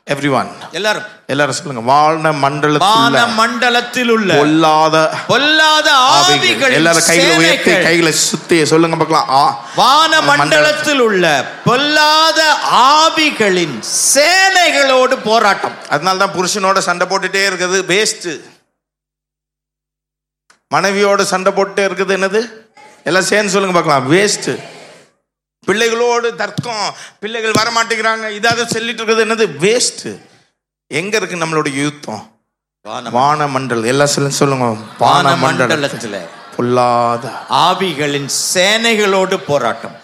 Everyone எல்லாரும் எல்லாரும் சொல்லுங்க வான மண்டலத்தில் வான மண்டலத்தில் உள்ள பொல்லாத பொல்லாத ஆவிகள் ஆவிகள் எல்லாரும் கைகளை உயர்த்தி கைகளை சுத்தி சொல்லுங்க பார்க்கலாம் ஆ வான மண்டலத்தில் உள்ள பொல்லாத ஆவிகளின் சேனைகளோடு போராட்டம் அதனால தான் புருஷனோட சண்டை போட்டுட்டே இருக்குது வேஸ்ட் மனைவியோட சண்டை போட்டுட்டே இருக்குது என்னது எல்லாம் சேர்ந்து சொல்லுங்க பார்க்கலாம் வேஸ்ட் பிள்ளைகளோடு தர்க்கம் பிள்ளைகள் வர மாட்டேங்கிறாங்க இதாக சொல்லிட்டு இருக்குது என்னது வேஸ்ட் எங்க இருக்கு நம்மளுடைய யுத்தம் வான வான மண்டல் எல்லாம் சொல்லுங்க சொல்லுங்க வான வான மண்டலத்தில் மண்டலத்துல பொல்லாத ஆவிகளின் சேனைகளோடு போராட்டம்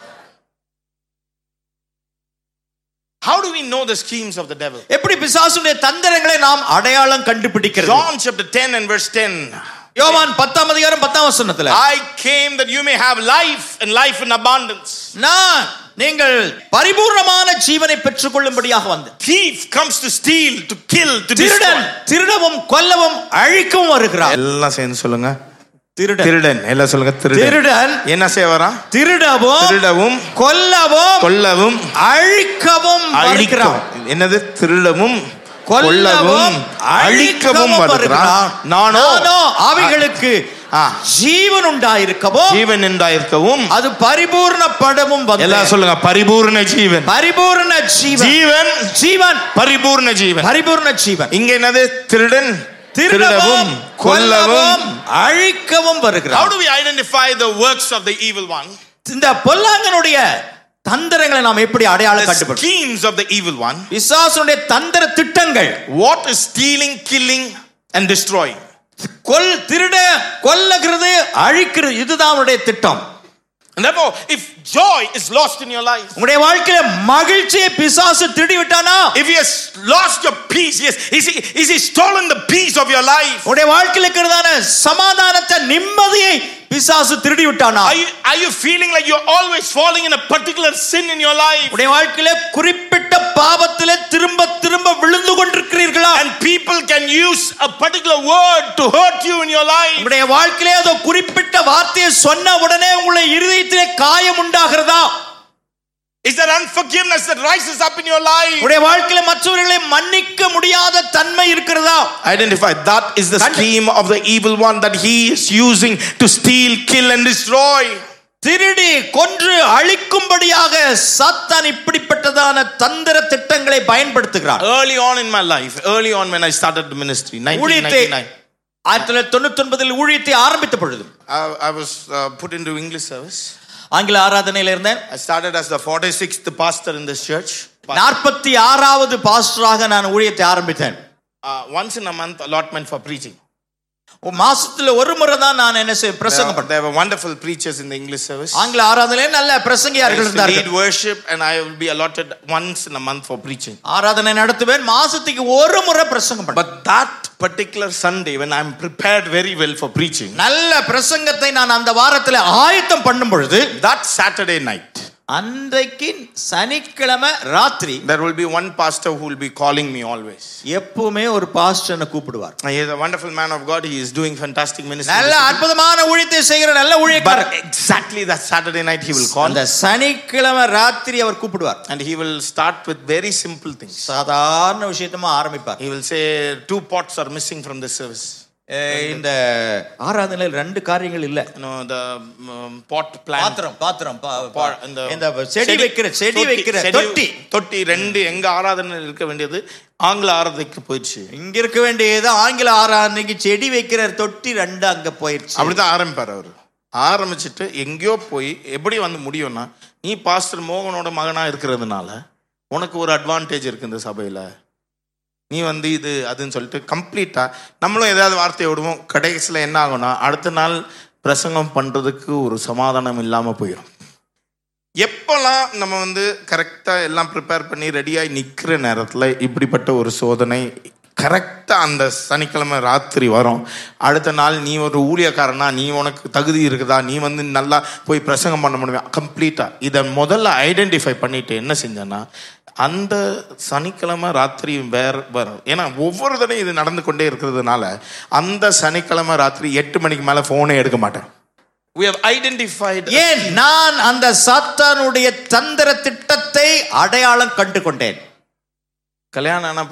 How do we know the schemes of the devil? எப்படி பிசாசுடைய தந்திரங்களை நாம் அடையாளம் கண்டுபிடிக்கிறது John chapter 10 and verse 10. யோவான் பத்தாம் அதிகாரம் பத்தாம் வசனத்துல I came that you may have life and life in abundance. நான் நீங்கள் பரிபூர்ணமான ஜீவனை பெற்றுக்கொள்ளும்படியாக வந்தேன் Thief comes to steal, to kill, to திருடன் destroy. திருடவும் கொல்லவும் அழிக்கவும் வருகிறார் எல்லாம் சேர்ந்து சொல்லுங்க திருடன் திருடன் எல்லாம் சொல்லுங்க திருடன் திருடன் என்ன செய்ய வரான் திருடவும் திருடவும் கொல்லவும் கொல்லவும் அழிக்கவும் வருகிறார் அழிக்கவும் என்னது திருடவும் கொல்லவும் கொல்லவும் அழிக்கவும் வருகிறான் நானோ நானோ அவைகளுக்கு ஆ. ஜீவன் உண்டாயிருக்கவும் ஜீவன் என்றாயிருக்கவும் அது பரிபூர்ணப்படவும் வந்தேன். எல்லாம் சொல்லுங்க பரிபூர்ண ஜீவன் பரிபூர்ண ஜீவன் ஜீவன் ஜீவன் பரிபூர்ண ஜீவன் பரிபூர்ண ஜீவன் இங்க என்னது திருடன் திருடவும் கொல்லவும் அழிக்கவும் How வருகிறார் do we identify the works of the evil one? இந்த பொல்லாங்கனுடைய தந்திரங்களை நாம் எப்படி அடையாளம் The கண்டுபிடிப்போம் schemes of the evil one. விசாசனுடைய தந்திர திட்டங்கள் What is stealing, killing, and destroying? கொல் திருட கொல்லகிறது அழிக்கிறது இதுதான் அவனுடைய திட்டம் And therefore, if joy is lost in your life, உங்களுடைய வாழ்க்கையில மகிழ்ச்சியை பிசாசு திருடி விட்டானா if he has lost your peace, yes, is he, is he stolen the peace of your life? உங்களுடைய வாழ்க்கையில இருக்கிறதான சமாதானத்தை நிம்மதியை பிசாசு திருடி விட்டானா Are you, are you feeling like you're always falling in a particular sin in your life? உடைய வாழ்க்கையில குறிப்பிட்ட பாவத்திலே திரும்ப திரும்ப விழுந்து கொண்டிருக்கிறீர்களா And people can use a particular word to hurt you in your life. உங்களுடைய வாழ்க்கையிலே அதோ குறிப்பிட்ட வார்த்தையை சொன்ன உடனே உங்களுடைய இருதயத்திலே காயம் உண்டாகிறதா Is there unforgiveness that rises up in your life? உடைய வாழ்க்கையில மற்றவர்களை மன்னிக்க முடியாத தன்மை இருக்கிறதா Identify that is the Kand- scheme of the evil one that he is using to steal, kill, and destroy. திருடி கொன்று அழிக்கும்படியாக சாத்தான் இப்படிப்பட்டதான தந்திர திட்டங்களை பயன்படுத்துகிறார் Early on in my life, early on when I started the ministry, ஊழியத்தை 1999, ஆயிரத்தி தொள்ளாயிரத்தி தொண்ணூத்தி ஒன்பதில் ஊழியத்தை ஆரம்பித்த பொழுது I, I was uh, put into English service. ஆங்கில ஆராதனையில இருந்தேன் I started as the 46th pastor in this church. நாற்பத்தி ஆறாவது பாஸ்டராக நான் ஊழியத்தை ஆரம்பித்தேன் Uh, once in a month, allotment for preaching. ஒரு மாசத்துல ஒரு முறை தான் நான் என்ன செய்ய There, பிரசங்கம் there were wonderful preachers in the English service. ஆங்கில ஆராதனையில நல்ல I பிரசங்கியார்கள் used to lead இருந்தார்கள் worship and I will be allotted once in a month for preaching. ஆராதனை நடத்துவேன் மாசத்துக்கு ஒரு முறை பிரசங்கம் பண்ணுவேன் But that particular Sunday, when I'm prepared very well for preaching, நல்ல பிரசங்கத்தை நான் அந்த வாரத்துல ஆயத்தம் பண்ணும் பொழுது that Saturday night, அன்றைக்கு சனிக்கிழமை ராத்திரி there will be one pastor who will be calling me always. எப்பவுமே ஒரு பாஸ்டர் கூப்பிடுவார் He is a wonderful man of God. He is doing fantastic ministry. நல்ல அற்புதமான ஊழியத்தை செய்கிற நல்ல ஊழியக்காரர் But exactly that Saturday night, he will call அந்த சனிக்கிழமை ராத்திரி அவர் கூப்பிடுவார் and he will start with very simple things. சாதாரண விஷயத்தமா ஆரம்பிப்பார் He will say, Two pots are missing from this service. அஹ் இந்த ஆராதனையில் ரெண்டு காரியங்கள் இல்ல You know, the um, pot plant. பாத்திரம் பாத்திரம் பா- pot, பா- இந்த இந்த செடி வைக்கிற செடி தொட்டி, வைக்கிற செடி- தொட்டி தொட்டி ரெண்டு எங்க ஆராதனையில் இருக்க வேண்டியது ஆங்கில ஆராதனைக்கு போயிடுச்சு இங்க இருக்க வேண்டியது ஆங்கில ஆராதனைக்கு செடி வைக்கிற தொட்டி ரெண்டு அங்க போயிடுச்சு அப்படிதான் ஆரம்பிப்பார் அவர் ஆரம்பிச்சுட்டு எங்கேயோ போய் எப்படி வந்து முடியும்னா நீ பாஸ்டர் மோகனோட மகனா இருக்கிறதுனால உனக்கு ஒரு அட்வான்டேஜ் இருக்கு இந்த சபையில நீ வந்து இது அதுன்னு சொல்லிட்டு கம்ப்ளீட்டா நம்மளும் ஏதாவது வார்த்தையை விடுவோம் கடைசியில் என்ன ஆகும்னா அடுத்த நாள் பிரசங்கம் பண்றதுக்கு ஒரு சமாதானம் இல்லாம போயிடும் எப்போல்லாம் நம்ம வந்து கரெக்டாக எல்லாம் ப்ரிப்பேர் பண்ணி ரெடியாகி நிற்கிற நேரத்தில் இப்படிப்பட்ட ஒரு சோதனை கரெக்டாக அந்த சனிக்கிழமை ராத்திரி வரும் அடுத்த நாள் நீ ஒரு ஊழியக்காரனா நீ உனக்கு தகுதி இருக்குதா நீ வந்து நல்லா போய் பிரசங்கம் பண்ண முடியும் கம்ப்ளீட்டாக இதை முதல்ல ஐடென்டிஃபை பண்ணிட்டு என்ன செஞ்சேன்னா அந்த சனிக்கிழமை ராத்திரி வேற வரும் ஏன்னா ஒவ்வொரு தடையும் இது நடந்து கொண்டே இருக்கிறதுனால அந்த சனிக்கிழமை ராத்திரி எட்டு மணிக்கு மேலே ஃபோனே எடுக்க மாட்டேன் we have identified ஏன் நான் அந்த சாத்தானுடைய தந்திர திட்டத்தை அடையாளம் கண்டு கொண்டேன் கல்யாணம் ஆன